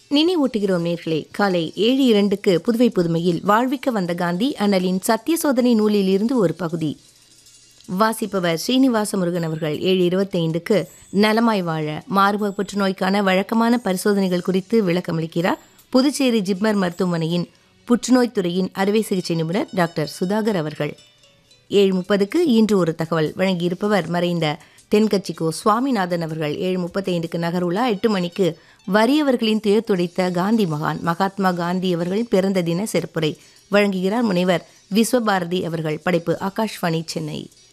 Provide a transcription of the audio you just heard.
நினைவூட்டுகிறோம் நேர்களே காலை ஏழு இரண்டுக்கு புதுவை புதுமையில் வாழ்விக்க வந்த காந்தி அண்ணலின் சத்திய சோதனை நூலில் இருந்து ஒரு பகுதி வாசிப்பவர் ஸ்ரீனிவாச முருகன் அவர்கள் ஏழு இருபத்தைந்துக்கு நலமாய் வாழ மார்பக புற்றுநோய்க்கான வழக்கமான பரிசோதனைகள் குறித்து விளக்கமளிக்கிறார் புதுச்சேரி ஜிப்மர் மருத்துவமனையின் புற்றுநோய் துறையின் அறுவை சிகிச்சை நிபுணர் டாக்டர் சுதாகர் அவர்கள் ஏழு முப்பதுக்கு இன்று ஒரு தகவல் வழங்கியிருப்பவர் மறைந்த தென்கட்சிக்கோ சுவாமிநாதன் அவர்கள் ஏழு முப்பத்தைந்துக்கு நகருலா எட்டு மணிக்கு வறியவர்களின் துயர் துடைத்த காந்தி மகான் மகாத்மா காந்தி அவர்கள் பிறந்த தின சிறப்புரை வழங்குகிறார் முனைவர் விஸ்வபாரதி அவர்கள் படைப்பு ஆகாஷ்வாணி சென்னை